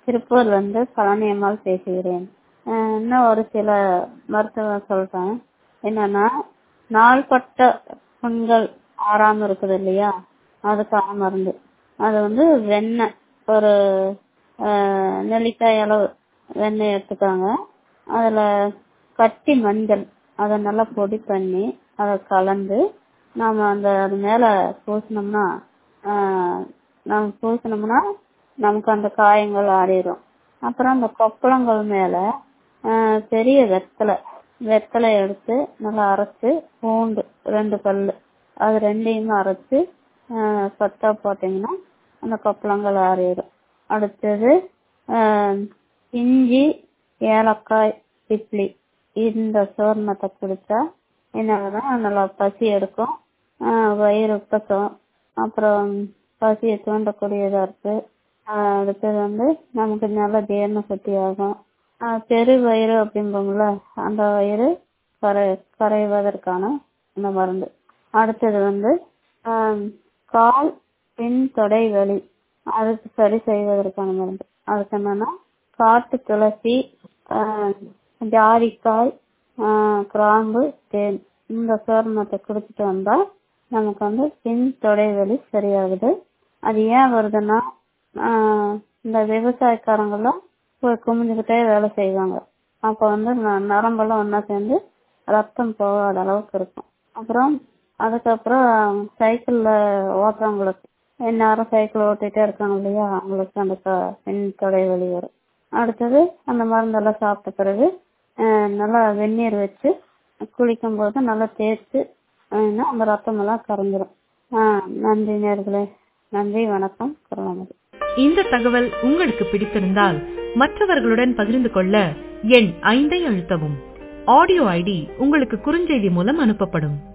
திருப்பூர்ல இருந்து பழனி அம்மாள் பேசுகிறேன் அஹ் இன்னும் ஒரு சில மருத்துவம் சொல்றேன் என்னன்னா நாள்பட்ட புண்கள் ஆறாம இருக்குது இல்லையா அதுக்கான மருந்து அது வந்து வெண்ணெய் ஒரு அஹ், நெல்லிக்காய் அளவு வெண்ணெய் எடுத்துக்காங்க அதுல கட்டி மஞ்சள் அதை நல்லா பொடி பண்ணி அதை கலந்து நாம அந்த அது மேல பூசினோம்னா ஆஹ், நம்ம பூசினோம்னா நமக்கு அந்த காயங்கள் ஆறிடும் அப்புறம் அந்த கொப்பளங்கள் மேல ஆஹ், பெரிய வெத்தலை வெத்தலை எடுத்து நல்லா அரைச்சு பூண்டு ரெண்டு பல்லு அது ரெண்டையுமே அரைச்சு ஆஹ், பத்தா போட்டீங்கன்னா அந்த கொப்பளங்கள் ஆறிடும் அடுத்தது ஆஹ், இஞ்சி ஏலக்காய் இட்லி இந்த சோர்ணத்தை குடிச்சா என்னன்னா நல்லா பசி எடுக்கும் ஆஹ், வயிறு உப்பசம் அப்புறம் பசியை தூண்டக்கூடியதா இருக்கு ஆஹ், அடுத்தது வந்து நமக்கு நல்ல ஜீரண சக்தி ஆகும் ஆஹ், பெரு வயிறு அப்படிம்போம்ல அந்த வயிறு கரை கரைவதற்கான இந்த மருந்து அடுத்தது வந்து ஆஹ், கால் பின் தொடை வலி அதுக்கு சரி செய்வதற்கான மருந்து அதுக்கு என்னன்னா காட்டு துளசி ஆஹ், ஜாதிக்காய் ஆஹ், கிராம்பு தேன் இந்த சோர்ணத்தை குடிச்சிட்டு வந்தா நமக்கு வந்து பின் தொடை வலி சரியாகுது அது ஏன் வருதுன்னா ஆஹ், இந்த விவசாயக்காரங்கெல்லாம் போய் குமிஞ்சுக்கிட்டே வேலை செய்வாங்க அப்ப வந்து ந- நரம்பெல்லாம் ஒண்ணா சேர்ந்து ரத்தம் போகாத அளவுக்கு இருக்கும் அப்புறம் அதுக்கப்புறம் சைக்கிள்ல ஓட்டுறவங்களுக்கு எல்லாரும் சைக்கிள் ஓட்டிட்டே இருக்காங்க இல்லையா அவங்களுக்கு அந்த க- பின் தொடை வலி வரும் அடுத்தது அந்த மருந்தெல்லாம் சாப்பிட்ட பிறகு அஹ், நல்லா வெந்நீர் வச்சு குளிக்கும் போது நல்லா தேய்ச்சு அஹ், அந்த ரத்தம் எல்லாம் கரைஞ்சிரும் ஆஹ் நன்றி நேர்களே நன்றி வணக்கம் கருணாநிதி இந்த தகவல் உங்களுக்கு பிடித்திருந்தால் மற்றவர்களுடன் பகிர்ந்து கொள்ள எண் ஐந்தை அழுத்தவும் ஆடியோ ஐடி உங்களுக்கு குறுஞ்செய்தி மூலம் அனுப்பப்படும்